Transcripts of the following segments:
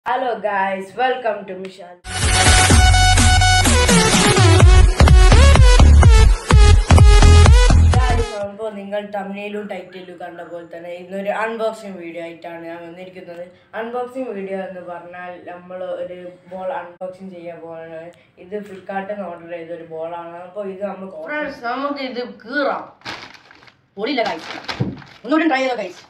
Hello guys, welcome to Mishal. അപ്പോൾ നിങ്ങൾ തമിഴിലും ടൈറ്റിലും കണ്ട പോലെ തന്നെ ഇന്നൊരു അൺബോക്സിങ് വീഡിയോ ആയിട്ടാണ് ഞാൻ വന്നിരിക്കുന്നത് അൺബോക്സിങ് വീഡിയോ എന്ന് പറഞ്ഞാൽ നമ്മൾ ഒരു ബോൾ അൺബോക്സിങ് ചെയ്യാൻ പോകുന്നത് ഇത് ഫ്ലിപ്കാർട്ടിൽ നിന്ന് ഓർഡർ ചെയ്ത ഒരു ബോളാണ് അപ്പോൾ ഇത് നമുക്ക് order- നമുക്ക് ഇത് കീറാം പൊടിയില്ല കൈസ് ഒന്നുകൂടി ട്രൈ ചെയ്തോ കൈസ്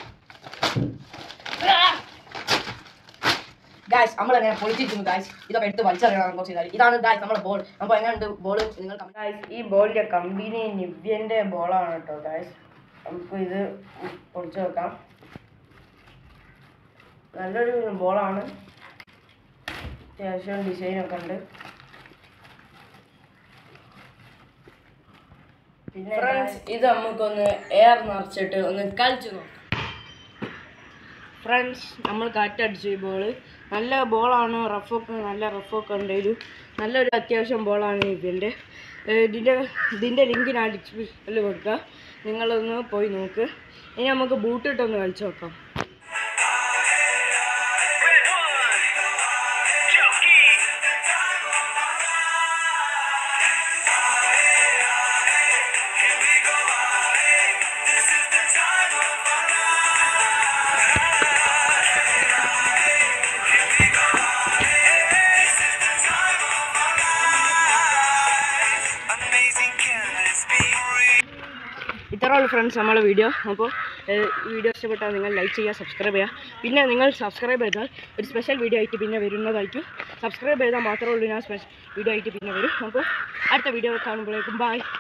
ഗായ്സ് നമ്മൾ എങ്ങനെ പൊളിച്ചിരിക്കുന്നു ഗായ്സ് ഇതൊക്കെ എടുത്ത് വലിച്ചറിയണം അൺബോക്സ് ചെയ്താൽ ഇതാണ് ഗായ്സ് നമ്മുടെ ബോൾ അപ്പോൾ എങ്ങനെയുണ്ട് ബോൾ നിങ്ങൾ comment- Guys, ഈ ബോളിന്റെ കമ്പനി നിവ്യന്റെ ബോളാണ് കേട്ടോ ഗായ്സ് നമുക്ക് ഇത് പൊടിച്ചു വെക്കാം നല്ലൊരു ബോളാണ് അത്യാവശ്യം ഡിസൈനൊക്കെ ഉണ്ട് പിന്നെ ഫ്രണ്ട്സ് ഇത് നമുക്കൊന്ന് എയർ നിറച്ചിട്ട് ഒന്ന് കളിച്ചു നോക്കാം ഫ്രണ്ട്സ് നമ്മൾ കാറ്റടിച്ചു ഈ ബോള് നല്ല ബോളാണ് റഫൊക്കെ നല്ല റഫൊക്കെ ഉണ്ട് ഇത് നല്ലൊരു അത്യാവശ്യം ബോളാണ് ഇതിൻ്റെ ഇതിൻ്റെ ഇതിൻ്റെ ലിങ്ക് ഞാൻ ഡിസ്ക്രിപ്ഷനിൽ കൊടുക്കാം നിങ്ങളൊന്ന് പോയി നോക്ക് ഇനി നമുക്ക് ബൂട്ടിട്ടൊന്ന് കളിച്ചു നോക്കാം ഇത്രേ ഉള്ളൂ ഫ്രണ്ട്സ് നമ്മളെ വീഡിയോ അപ്പോൾ വീഡിയോ ഇഷ്ടപ്പെട്ടാൽ നിങ്ങൾ ലൈക്ക് ചെയ്യുക സബ്സ്ക്രൈബ് ചെയ്യുക പിന്നെ നിങ്ങൾ സബ്സ്ക്രൈബ് ചെയ്താൽ ഒരു സ്പെഷ്യൽ വീഡിയോ ആയിട്ട് പിന്നെ വരുന്നതായിരിക്കും സബ്സ്ക്രൈബ് ചെയ്താൽ മാത്രമേ ഉള്ളൂ ഞാൻ സ്പെഷ്യൽ വീഡിയോ ആയിട്ട് പിന്നെ വരും അപ്പോൾ അടുത്ത വീഡിയോ കാണുമ്പോഴേക്കും ബൈ